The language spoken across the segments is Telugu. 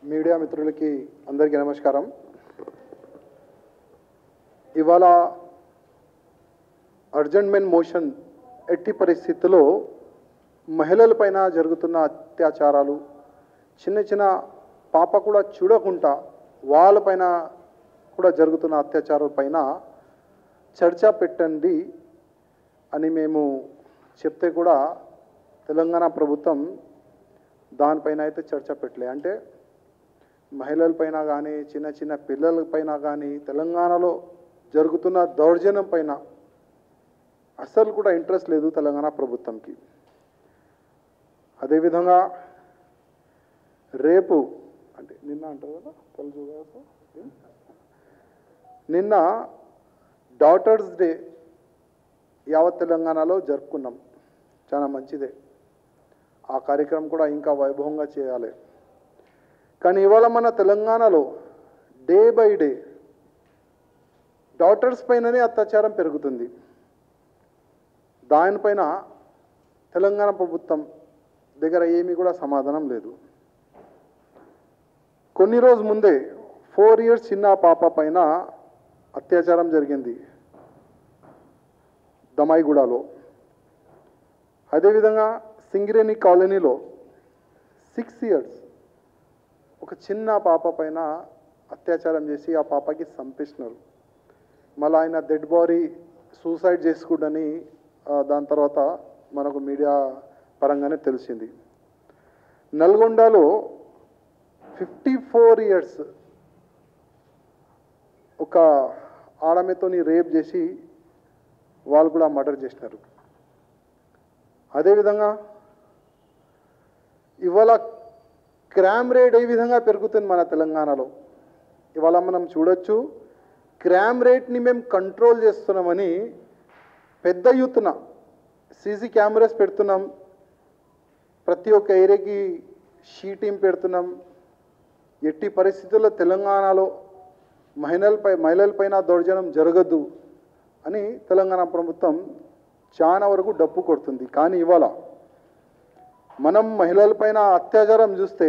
మీడియా మిత్రులకి అందరికీ నమస్కారం ఇవాళ అర్జెంట్మెంట్ మోషన్ ఎట్టి పరిస్థితుల్లో మహిళలపైన జరుగుతున్న అత్యాచారాలు చిన్న చిన్న పాప కూడా చూడకుండా వాళ్ళపైన కూడా జరుగుతున్న అత్యాచారాల పైన చర్చ పెట్టండి అని మేము చెప్తే కూడా తెలంగాణ ప్రభుత్వం దానిపైన అయితే చర్చ పెట్టలే అంటే మహిళలపైన కానీ చిన్న చిన్న పిల్లలపైన కానీ తెలంగాణలో జరుగుతున్న దౌర్జన్యం పైన అస్సలు కూడా ఇంట్రెస్ట్ లేదు తెలంగాణ ప్రభుత్వంకి అదేవిధంగా రేపు అంటే నిన్న అంటారు కదా కలుసు కదా నిన్న డాటర్స్ డే యావత్ తెలంగాణలో జరుపుకున్నాం చాలా మంచిదే ఆ కార్యక్రమం కూడా ఇంకా వైభవంగా చేయాలి కానీ ఇవాళ మన తెలంగాణలో డే బై డే డాటర్స్ పైననే అత్యాచారం పెరుగుతుంది దానిపైన తెలంగాణ ప్రభుత్వం దగ్గర ఏమీ కూడా సమాధానం లేదు కొన్ని రోజు ముందే ఫోర్ ఇయర్స్ చిన్న పాప పైన అత్యాచారం జరిగింది దమాయిగూడలో అదేవిధంగా సింగరేణి కాలనీలో సిక్స్ ఇయర్స్ ఒక చిన్న పాప పైన అత్యాచారం చేసి ఆ పాపకి చంపేసినారు మళ్ళీ ఆయన డెడ్ బాడీ సూసైడ్ చేసుకుంటని దాని తర్వాత మనకు మీడియా పరంగానే తెలిసింది నల్గొండలో ఫిఫ్టీ ఫోర్ ఇయర్స్ ఒక ఆడమెతోని రేప్ చేసి వాళ్ళు కూడా మర్డర్ చేసినారు అదేవిధంగా ఇవాళ క్రైమ్ రేట్ ఏ విధంగా పెరుగుతుంది మన తెలంగాణలో ఇవాళ మనం చూడొచ్చు క్రైమ్ రేట్ని మేము కంట్రోల్ చేస్తున్నామని పెద్ద ఎత్తున సీసీ కెమెరాస్ పెడుతున్నాం ప్రతి ఒక్క ఏరియాకి షీటింగ్ పెడుతున్నాం ఎట్టి పరిస్థితుల్లో తెలంగాణలో మహిళలపై మహిళలపైన దౌర్జన్యం జరగద్దు అని తెలంగాణ ప్రభుత్వం చాలా వరకు డప్పు కొడుతుంది కానీ ఇవాళ మనం మహిళలపైన అత్యాచారం చూస్తే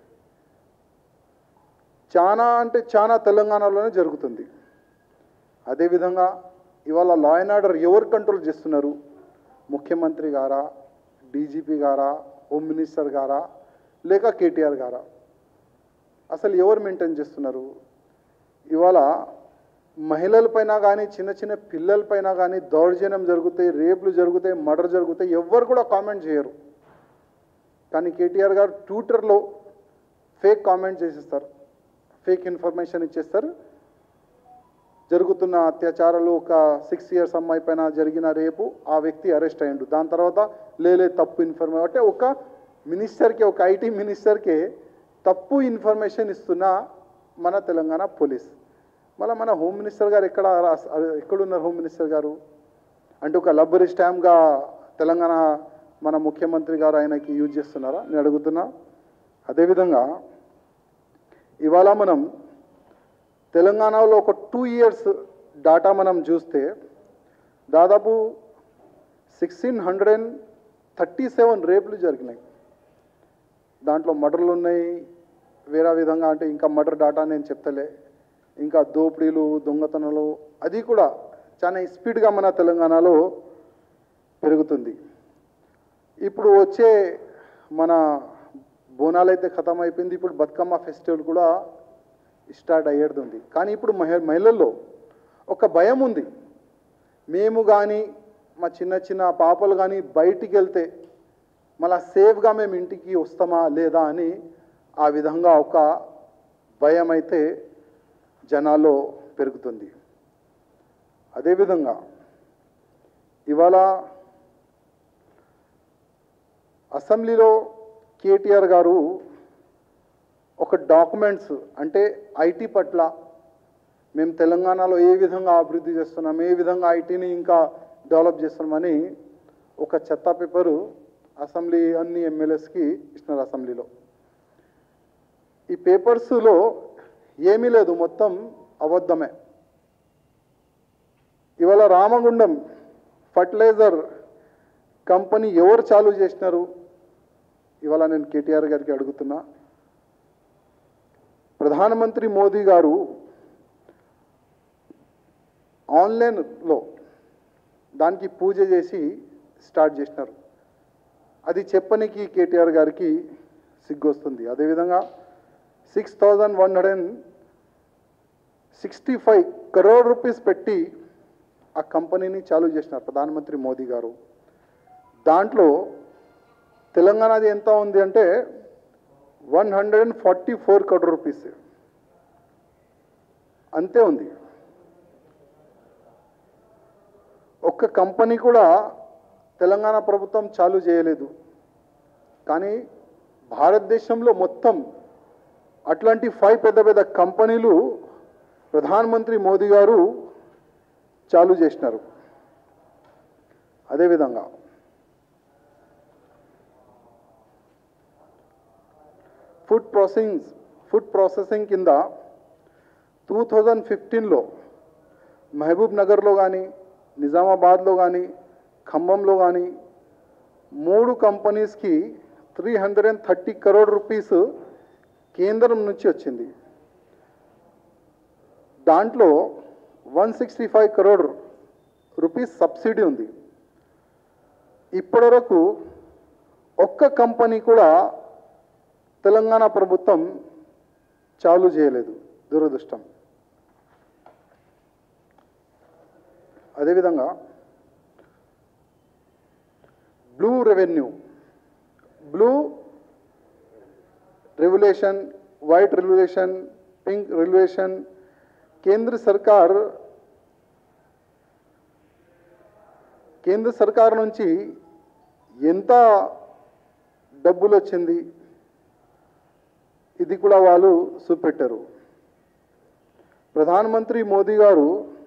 చాలా అంటే చాలా తెలంగాణలోనే జరుగుతుంది అదేవిధంగా ఇవాళ లా అండ్ ఆర్డర్ ఎవరు కంట్రోల్ చేస్తున్నారు ముఖ్యమంత్రి గారా డీజీపీ గారా హోమ్ మినిస్టర్ గారా లేక కేటీఆర్ గారా అసలు ఎవరు మెయింటైన్ చేస్తున్నారు ఇవాళ మహిళలపైన కానీ చిన్న చిన్న పిల్లలపైన కానీ దౌర్జన్యం జరుగుతాయి రేపులు జరుగుతాయి మర్డర్ జరుగుతాయి ఎవ్వరు కూడా కామెంట్ చేయరు కానీ కేటీఆర్ గారు ట్విట్టర్లో ఫేక్ కామెంట్ చేసేస్తారు ఫేక్ ఇన్ఫర్మేషన్ ఇచ్చేస్తారు జరుగుతున్న అత్యాచారాలు ఒక సిక్స్ ఇయర్స్ అమ్మాయి పైన జరిగిన రేపు ఆ వ్యక్తి అరెస్ట్ అయ్యిండు దాని తర్వాత లేలే తప్పు ఇన్ఫర్మేషన్ అంటే ఒక మినిస్టర్కి ఒక ఐటీ మినిస్టర్కి తప్పు ఇన్ఫర్మేషన్ ఇస్తున్న మన తెలంగాణ పోలీస్ మళ్ళీ మన హోమ్ మినిస్టర్ గారు ఎక్కడ రాస్- ఎక్కడున్నారు హోమ్ మినిస్టర్ గారు అంటే ఒక లబ్బరి స్టాంప్గా తెలంగాణ మన ముఖ్యమంత్రి గారు ఆయనకి యూజ్ చేస్తున్నారా నేను అడుగుతున్నా అదేవిధంగా ఇవాళ మనం తెలంగాణలో ఒక టూ ఇయర్స్ డాటా మనం చూస్తే దాదాపు sixteen hundred and thirty seven రేపులు జరిగినాయి దాంట్లో మర్డర్లు ఉన్నాయి వేరే విధంగా అంటే ఇంకా మర్డర్ డాటా నేను చెప్తలే ఇంకా దోపిడీలు దొంగతనాలు అది కూడా చాలా స్పీడ్గా మన తెలంగాణలో పెరుగుతుంది ఇప్పుడు వచ్చే మన బోనాలు అయితే ఖతం అయిపోయింది ఇప్పుడు బతుకమ్మ ఫెస్టివల్ కూడా స్టార్ట్ అయ్యేది కానీ ఇప్పుడు మహి మహిళల్లో ఒక భయం ఉంది మేము కానీ మా చిన్న చిన్న పాపలు కానీ బయటికి వెళ్తే మళ్ళా సేఫ్గా మేము ఇంటికి వస్తామా లేదా అని ఆ విధంగా ఒక భయం అయితే జనాల్లో పెరుగుతుంది అదేవిధంగా ఇవాళ అసెంబ్లీలో కేటీఆర్ గారు ఒక డాక్యుమెంట్స్ అంటే ఐటీ పట్ల మేము తెలంగాణలో ఏ విధంగా అభివృద్ధి చేస్తున్నాం ఏ విధంగా ఐటీని ఇంకా డెవలప్ చేస్తున్నామని ఒక చెత్త పేపరు అసెంబ్లీ అన్ని ఎమ్మెల్యేస్కి ఇచ్చినారు అసెంబ్లీలో ఈ పేపర్స్లో ఏమీ లేదు మొత్తం అబద్ధమే ఇవాళ రామగుండం ఫర్టిలైజర్ కంపెనీ ఎవరు చాలు చేసినారు ఇవాళ నేను కేటీఆర్ గారికి అడుగుతున్నా ప్రధానమంత్రి మోదీ గారు ఆన్లైన్లో దానికి పూజ చేసి స్టార్ట్ చేసినారు అది చెప్పనికి కేటీఆర్ గారికి సిగ్గొస్తుంది అదేవిధంగా six thousand one hundred and sixty five crore rupees పెట్టి ఆ కంపెనీని చాలు చేసినారు ప్రధానమంత్రి మోదీ గారు దాంట్లో తెలంగాణది ఎంత ఉంది అంటే one hundred and forty four crore rupees అంతే ఉంది ఒక్క కంపెనీ కూడా తెలంగాణ ప్రభుత్వం చాలు చేయలేదు కానీ భారతదేశంలో మొత్తం అట్లాంటి ఫైవ్ పెద్ద పెద్ద కంపెనీలు ప్రధానమంత్రి మోదీ గారు చాలు చేసినారు అదేవిధంగా ఫుడ్ ప్రాసెసింగ్ ఫుడ్ ప్రాసెసింగ్ కింద టూ థౌజండ్ ఫిఫ్టీన్లో మహబూబ్ నగర్లో కానీ నిజామాబాద్లో కానీ ఖమ్మంలో కానీ మూడు కంపెనీస్కి three hundred and thirty crore rupees కేంద్రం నుంచి వచ్చింది దాంట్లో one sixty five crore rupees subsidy ఉంది ఇప్పటివరకు ఒక్క కంపెనీ కూడా తెలంగాణ ప్రభుత్వం చాలు చేయలేదు దురదృష్టం అదేవిధంగా blue revenue blue regulation white regulation pink regulation కేంద్ర సర్కార్ కేంద్ర సర్కార్ నుంచి ఎంత డబ్బులు వచ్చింది ఇది కూడా వాళ్ళు చూపెట్టారు ప్రధానమంత్రి మోదీ గారు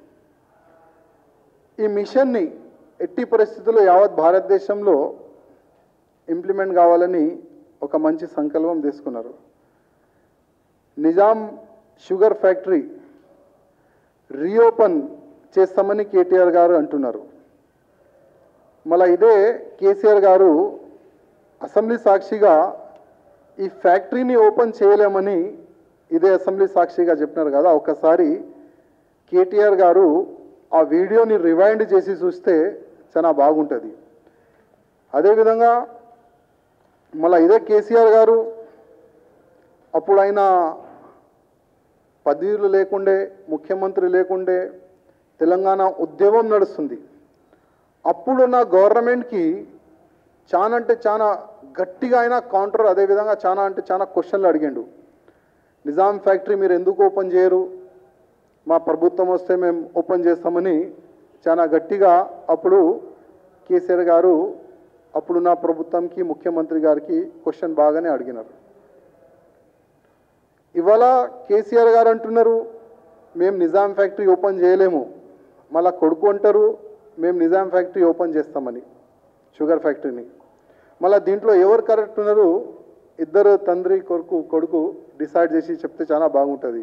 ఈ మిషన్ని ఎట్టి పరిస్థితుల్లో యావత్ భారతదేశంలో ఇంప్లిమెంట్ కావాలని ఒక మంచి సంకల్పం తీసుకున్నారు నిజాం షుగర్ ఫ్యాక్టరీ రీఓపెన్ చేస్తామని కేటీఆర్ గారు అంటున్నారు మళ్ళా ఇదే కేసీఆర్ గారు అసెంబ్లీ సాక్షిగా ఈ ఫ్యాక్టరీని ఓపెన్ చేయలేమని ఇదే అసెంబ్లీ సాక్షిగా చెప్పినారు కదా ఒకసారి కేటీఆర్ గారు ఆ వీడియోని రివైండ్ చేసి చూస్తే చాలా బాగుంటుంది అదేవిధంగా మళ్ళీ ఇదే కేసీఆర్ గారు అప్పుడు ఆయన పదవులు లేకుండే ముఖ్యమంత్రి లేకుండే తెలంగాణ ఉద్యమం నడుస్తుంది అప్పుడున్న గవర్నమెంట్కి చాలా అంటే చాలా గట్టిగా అయినా కౌంటర్ అదేవిధంగా చాలా అంటే చాలా క్వశ్చన్లు అడిగిండు నిజాం ఫ్యాక్టరీ మీరు ఎందుకు ఓపెన్ చేయరు మా ప్రభుత్వం వస్తే మేము ఓపెన్ చేస్తామని చాలా గట్టిగా అప్పుడు కేసీఆర్ గారు అప్పుడున్న ప్రభుత్వంకి ముఖ్యమంత్రి గారికి క్వశ్చన్ బాగానే అడిగినారు ఇవాళ కేసీఆర్ గారు అంటున్నారు మేము నిజాం ఫ్యాక్టరీ ఓపెన్ చేయలేము మళ్ళా కొడుకు అంటారు మేము నిజాం ఫ్యాక్టరీ ఓపెన్ చేస్తామని షుగర్ ఫ్యాక్టరీని మళ్ళీ దీంట్లో ఎవరు కరెక్ట్ ఉన్నారు ఇద్దరు తండ్రి కొడుకు కొడుకు డిసైడ్ చేసి చెప్తే చాలా బాగుంటుంది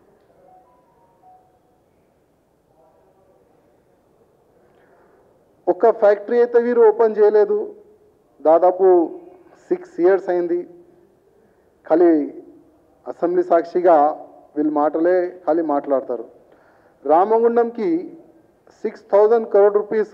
ఒక్క ఫ్యాక్టరీ అయితే వీరు ఓపెన్ చేయలేదు దాదాపు సిక్స్ ఇయర్స్ అయింది ఖాళీ అసెంబ్లీ సాక్షిగా వీళ్ళు మాటలే ఖాళీ మాట్లాడతారు రామగుండంకి సిక్స్ థౌజండ్ కరోడ్ రూపీస్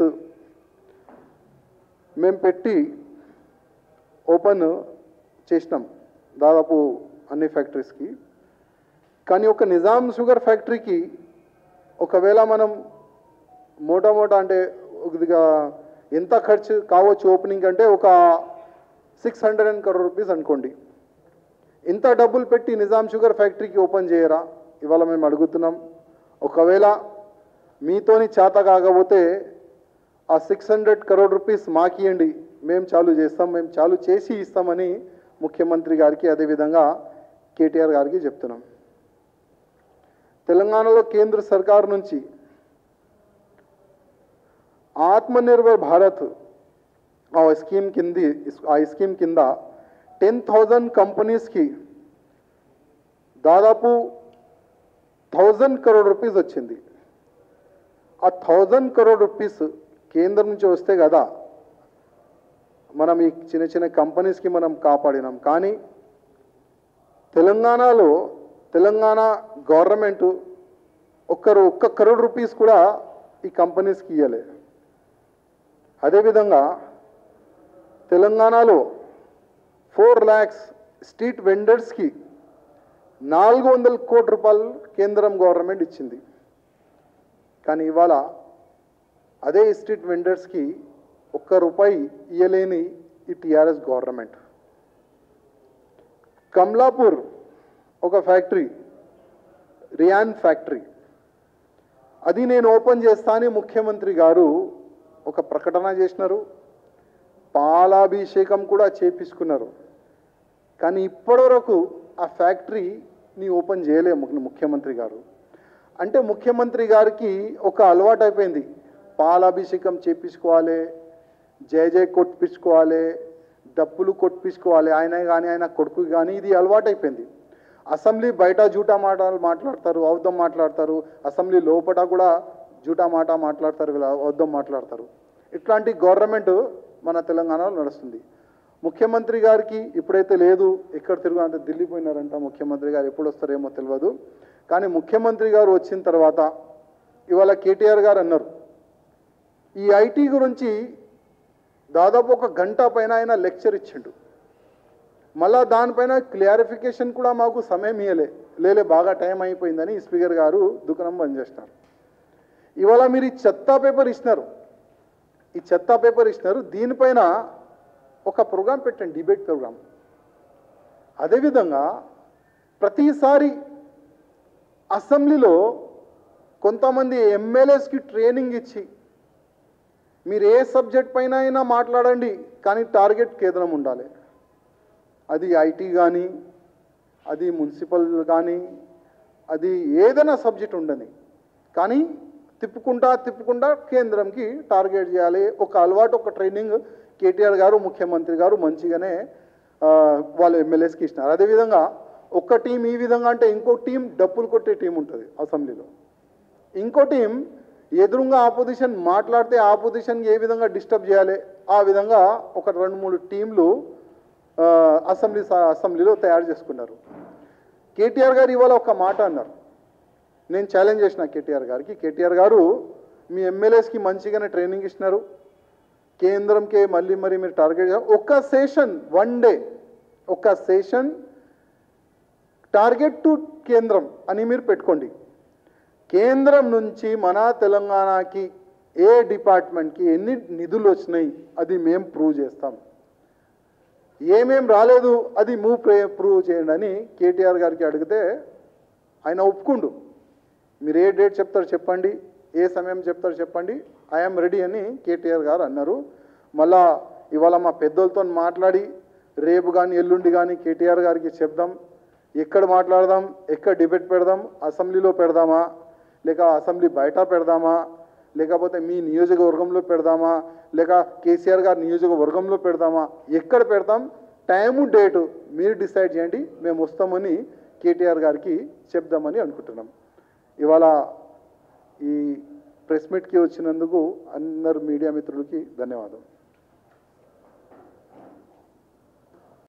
మేము పెట్టి ఓపెన్ చేసినాం దాదాపు అన్ని ఫ్యాక్టరీస్కి కానీ ఒక నిజాం షుగర్ ఫ్యాక్టరీకి ఒకవేళ మనం మోటా మోటా అంటే కొద్దిగా ఎంత ఖర్చు కావచ్చు ఓపెనింగ్ అంటే ఒక six hundred and crore rupees అనుకోండి ఇంత డబ్బులు పెట్టి నిజాం షుగర్ ఫ్యాక్టరీకి ఓపెన్ చేయరా ఇవాళ మేము అడుగుతున్నాం ఒకవేళ మీతోని చేత కాకపోతే ఆ సిక్స్ హండ్రెడ్ కరోడ్ రూపీస్ మాకియండి మేము చాలు చేస్తాం మేము చాలు చేసి ఇస్తామని ముఖ్యమంత్రి గారికి అదేవిధంగా కేటీఆర్ గారికి చెప్తున్నాం తెలంగాణలో కేంద్ర సర్కార్ నుంచి ఆత్మనిర్భర్ భారత్ ఆ స్కీమ్ కింది ఆ స్కీమ్ కింద టెన్ థౌజండ్ కంపెనీస్కి దాదాపు థౌజండ్ కరోడ్ రూపీస్ వచ్చింది ఆ థౌజండ్ కరోడ్ రూపీస్ కేంద్రం నుంచి వస్తే కదా మనం ఈ చిన్న చిన్న కంపెనీస్కి మనం కాపాడినాం కానీ తెలంగాణలో తెలంగాణ గవర్నమెంట్ ఒక్కరు ఒక్క కరోడ్ రూపీస్ కూడా ఈ కంపెనీస్కి ఇవ్వలే అదేవిధంగా తెలంగాణలో ఫోర్ ల్యాక్స్ స్ట్రీట్ వెండర్స్కి నాలుగు వందల కోట్ల రూపాయలు కేంద్రం గవర్నమెంట్ ఇచ్చింది కానీ ఇవాళ అదే స్ట్రీట్ వెండర్స్కి ఒక్క రూపాయి ఇయ్యలేని ఈ టీఆర్ఎస్ గవర్నమెంట్ కమలాపూర్ ఒక ఫ్యాక్టరీ రియాన్ ఫ్యాక్టరీ అది నేను ఓపెన్ చేస్తా అని ముఖ్యమంత్రి గారు ఒక ప్రకటన చేసినారు పాలాభిషేకం కూడా చేపించుకున్నారు కానీ ఇప్పటివరకు ఆ ఫ్యాక్టరీని ఓపెన్ చేయలే ము- ముఖ్యమంత్రి గారు అంటే ముఖ్యమంత్రి గారికి ఒక అలవాటు అయిపోయింది పాలాభిషేకం చేపించుకోవాలి జయ జయ కొట్టించుకోవాలి డప్పులు కొట్టించుకోవాలి ఆయన కానీ ఆయన కొడుకు కానీ ఇది అలవాటు అయిపోయింది అసెంబ్లీ బయట జూటా మాటలు మాట్లాడతారు అవుద్దాం మాట్లాడతారు అసెంబ్లీ లోపల కూడా జూటా మాట మాట్లాడతారు వీళ్ళు అవుద్దాం మాట్లాడతారు ఇట్లాంటి గవర్నమెంట్ మన తెలంగాణలో నడుస్తుంది ముఖ్యమంత్రి గారికి ఇప్పుడైతే లేదు ఎక్కడ తిరుగు అంటే ఢిల్లీ పోయినారంట ముఖ్యమంత్రి గారు ఎప్పుడు వస్తారేమో తెలియదు కానీ ముఖ్యమంత్రి గారు వచ్చిన తర్వాత ఇవాళ కేటీఆర్ గారు అన్నారు ఈ ఐటీ గురించి దాదాపు ఒక గంట పైన ఆయన లెక్చర్ ఇచ్చిండు మళ్ళా దానిపైన క్లారిఫికేషన్ కూడా మాకు సమయం ఇవ్వలే లేలే బాగా టైం అయిపోయిందని స్పీకర్ గారు దుకాణం బంద్ చేసినారు ఇవాళ మీరు ఈ చెత్త పేపర్ ఇచ్చినారు ఈ చెత్త పేపర్ ఇచ్చినారు దీనిపైన ఒక ప్రోగ్రాం పెట్టండి డిబేట్ ప్రోగ్రాం అదేవిధంగా ప్రతిసారి అసెంబ్లీలో కొంతమంది ఎమ్మెల్యేస్కి ట్రైనింగ్ ఇచ్చి మీరు ఏ సబ్జెక్ట్ పైన అయినా మాట్లాడండి కానీ టార్గెట్ కేంద్రం ఉండాలి అది ఐటీ కానీ అది మున్సిపల్ కానీ అది ఏదైనా సబ్జెక్ట్ ఉండని కానీ తిప్పుకుంటా తిప్పుకుంటా కేంద్రంకి టార్గెట్ చేయాలి ఒక అలవాటు ఒక ట్రైనింగ్ కేటీఆర్ గారు ముఖ్యమంత్రి గారు మంచిగానే ఆ, వాళ్ళ ఎమ్మెల్యేస్కి ఇచ్చినారు అదేవిధంగా ఒక్క టీం ఈ విధంగా అంటే ఇంకో టీం డప్పులు కొట్టే టీం ఉంటుంది అసెంబ్లీలో ఇంకో టీం ఎదురుగా ఆపోజిషన్ మాట్లాడితే ఆపోజిషన్ ఏ విధంగా డిస్టర్బ్ చేయాలి ఆ విధంగా ఒక రెండు మూడు టీంలు ఆ, అసెంబ్లీ స- అసెంబ్లీలో తయారు చేసుకున్నారు కేటీఆర్ గారు ఇవాళ ఒక మాట అన్నారు నేను ఛాలెంజ్ చేసిన కేటీఆర్ గారికి కేటీఆర్ గారు మీ ఎమ్మెల్యేస్కి మంచిగానే ట్రైనింగ్ ఇచ్చినారు కేంద్రంకే మళ్ళీ మరి మీరు టార్గెట్ చేయాలి. ఒక్క సెషన్ వన్ డే ఒక్క సెషన్ టార్గెట్ టు కేంద్రం అని మీరు పెట్టుకోండి కేంద్రం నుంచి మన తెలంగాణకి ఏ డిపార్ట్మెంట్కి ఎన్ని నిధులు వచ్చినాయి అది మేము ప్రూవ్ చేస్తాం ఏమేం రాలేదు అది మూవ్ ప్రూవ్ చేయండి అని కేటీఆర్ గారికి అడిగితే ఆయన ఒప్పుకుండు మీరు ఏ డేట్ చెప్తారో చెప్పండి ఏ సమయం చెప్తారో చెప్పండి ఐఎమ్ రెడీ అని కేటీఆర్ గారు అన్నారు మళ్ళా ఇవాళ మా పెద్దలతో మాట్లాడి రేపు కానీ ఎల్లుండి కానీ కేటీఆర్ గారికి చెప్దాం ఎక్కడ మాట్లాడదాం ఎక్కడ డిబేట్ పెడదాం అసెంబ్లీలో పెడదామా లేక అసెంబ్లీ బయట పెడదామా లేకపోతే మీ నియోజకవర్గంలో పెడదామా లేక కేసీఆర్ గారి నియోజకవర్గంలో పెడదామా ఎక్కడ పెడతాం టైము డేటు మీరు డిసైడ్ చేయండి మేము వస్తామని కేటీఆర్ గారికి చెప్దామని అనుకుంటున్నాం ఇవాళ ఈ ప్రెస్ మీట్కి వచ్చినందుకు అందరు మీడియా మిత్రులకి ధన్యవాదాలు